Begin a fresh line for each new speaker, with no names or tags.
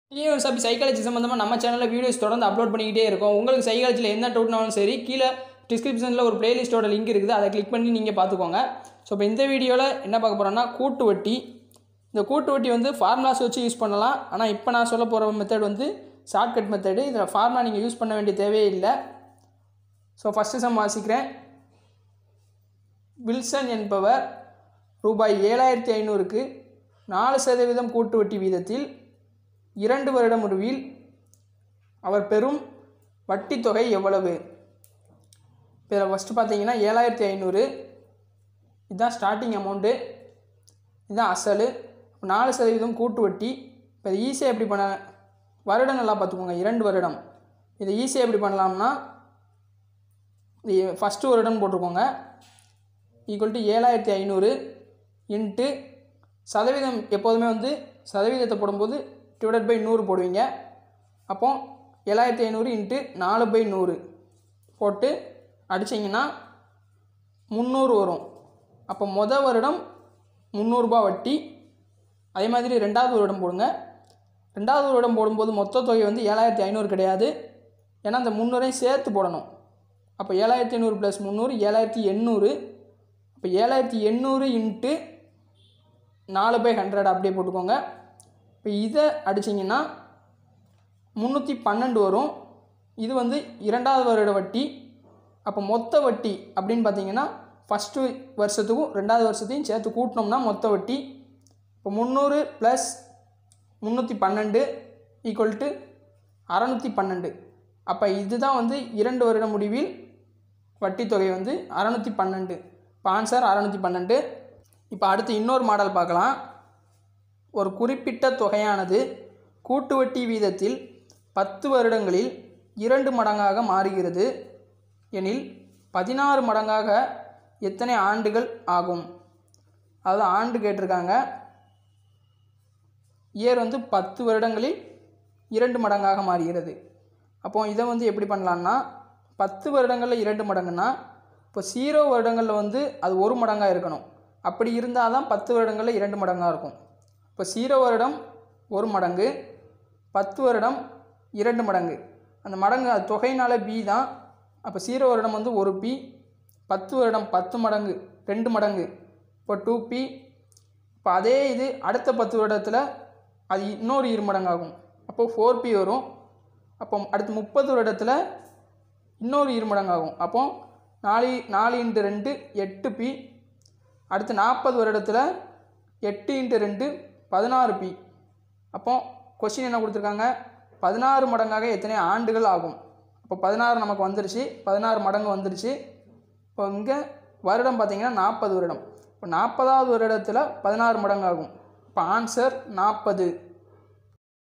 TN சபி psychology சம்மந்தமாக நம்ம சேனலில் வீடியோஸ் தொடர்ந்து அப்லோட் பண்ணிக்கிட்டே இருக்கோம் உங்களுக்கு சைக்காலஜியில் எந்த டவுட்னாலும் சரி கீழே டிஸ்கிரிப்ஷனில் ஒரு பிளேலிஸ்ட்டோட லிங்க் இருக்குது அதை கிளிக் பண்ணி நீங்கள் பார்த்துக்கோங்க ஸோ இப்போ இந்த வீடியோவில் என்ன பார்க்க போகிறோம்னா கூட்டு வட்டி இந்த கூட்டு வட்டி வந்து ஃபார்முலாஸ் வச்சு யூஸ் பண்ணலாம் ஆனால் இப்போ நான் சொல்ல போகிற மெத்தட் வந்து ஷார்ட்கட் மெத்தடு இதில் ஃபார்முலா நீங்கள் யூஸ் பண்ண வேண்டிய தேவையே இல்லை ஸோ ஃபஸ்ட்டு சம் வாசிக்கிறேன் வில்சன் என்பவர் ரூபாய் ஏழாயிரத்தி ஐநூறுக்கு நாலு சதவீதம் கூட்டு வட்டி வீதத்தில் இரண்டு வருட முடிவில் அவர் பெறும் வட்டி தொகை எவ்வளவு இதில் ஃபஸ்ட்டு பார்த்தீங்கன்னா ஏழாயிரத்தி ஐநூறு இதுதான் ஸ்டார்டிங் அமௌண்ட்டு இதுதான் அசல் நாலு சதவீதம் கூட்டு வட்டி இப்போ இது ஈஸியாக எப்படி பண்ண வருடம் நல்லா பார்த்துக்கோங்க இரண்டு வருடம் இதை ஈஸியாக எப்படி பண்ணலாம்னா இது ஃபஸ்ட்டு வருடம் போட்டிருக்கோங்க ஈக்குவல் டு ஏழாயிரத்தி ஐநூறு இன்ட்டு சதவீதம் எப்போதுமே வந்து சதவீதத்தை போடும்போது டிவைடட் பை நூறு போடுவீங்க அப்போ ஏழாயிரத்தி ஐநூறு இன்ட்டு நாலு பை நூறு போட்டு அடிச்சிங்கன்னா முந்நூறு வரும் அப்போ மொதல் வருடம் முந்நூறுரூபா வட்டி அதே மாதிரி ரெண்டாவது வருடம் போடுங்க ரெண்டாவது வருடம் போடும்போது மொத்த தொகை வந்து ஏழாயிரத்தி ஐநூறு கிடையாது ஏன்னா அந்த முந்நூறையும் சேர்த்து போடணும் அப்போ ஏழாயிரத்தி ஐநூறு ப்ளஸ் முந்நூறு ஏழாயிரத்தி எண்ணூறு இப்போ ஏழாயிரத்தி எண்ணூறு இன்ட்டு நாலு பை ஹண்ட்ரட் அப்படியே போட்டுக்கோங்க இப்போ இதை அடிச்சிங்கன்னா முந்நூற்றி பன்னெண்டு வரும் இது வந்து இரண்டாவது வருட வட்டி அப்போ மொத்த வட்டி அப்படின்னு பார்த்தீங்கன்னா ஃபஸ்ட்டு வருஷத்துக்கும் ரெண்டாவது வருஷத்தையும் சேர்த்து கூட்டினோம்னா மொத்த வட்டி இப்போ முந்நூறு ப்ளஸ் முந்நூற்றி பன்னெண்டு ஈக்குவல் டு அறநூற்றி பன்னெண்டு அப்போ இதுதான் வந்து இரண்டு வருட முடிவில் வட்டி தொகை வந்து அறநூற்றி பன்னெண்டு இப்போ ஆன்சர் அறநூற்றி பன்னெண்டு இப்போ அடுத்து இன்னொரு மாடல் பார்க்கலாம் ஒரு குறிப்பிட்ட தொகையானது கூட்டு வட்டி வீதத்தில் பத்து வருடங்களில் இரண்டு மடங்காக மாறுகிறது எனில் பதினாறு மடங்காக எத்தனை ஆண்டுகள் ஆகும் அதாவது ஆண்டு கேட்டிருக்காங்க இயர் வந்து பத்து வருடங்களில் இரண்டு மடங்காக மாறுகிறது அப்போ இதை வந்து எப்படி பண்ணலான்னா பத்து வருடங்களில் இரண்டு மடங்குன்னா இப்போ ஜீரோ வருடங்களில் வந்து அது ஒரு மடங்காக இருக்கணும் அப்படி இருந்தால் தான் பத்து வருடங்களில் இரண்டு மடங்காக இருக்கும் இப்போ ஜீரோ வருடம் ஒரு மடங்கு பத்து வருடம் இரண்டு மடங்கு அந்த மடங்கு அது தொகையினால பி தான் அப்போ ஜீரோ வருடம் வந்து ஒரு பி பத்து வருடம் பத்து மடங்கு ரெண்டு மடங்கு இப்போ டூ பி இப்போ அதே இது அடுத்த பத்து வருடத்தில் அது இன்னொரு இரு மடங்காகும் அப்போது ஃபோர் பி வரும் அப்போ அடுத்து முப்பது வருடத்தில் இன்னொரு இரு மடங்காகும் அப்போ நாலு நாலு இன்ட்டு ரெண்டு எட்டு பி அடுத்து நாற்பது வருடத்தில் எட்டு இன்ட்டு ரெண்டு பதினாறு பி அப்போ கொஸ்டின் என்ன கொடுத்துருக்காங்க பதினாறு மடங்காக எத்தனை ஆண்டுகள் ஆகும் அப்போ பதினாறு நமக்கு வந்துருச்சு பதினாறு மடங்கு வந்துருச்சு இப்போ இங்கே வருடம் பார்த்திங்கன்னா நாற்பது வருடம் இப்போ நாற்பதாவது வருடத்தில் பதினாறு மடங்கு ஆகும் இப்போ ஆன்சர் நாற்பது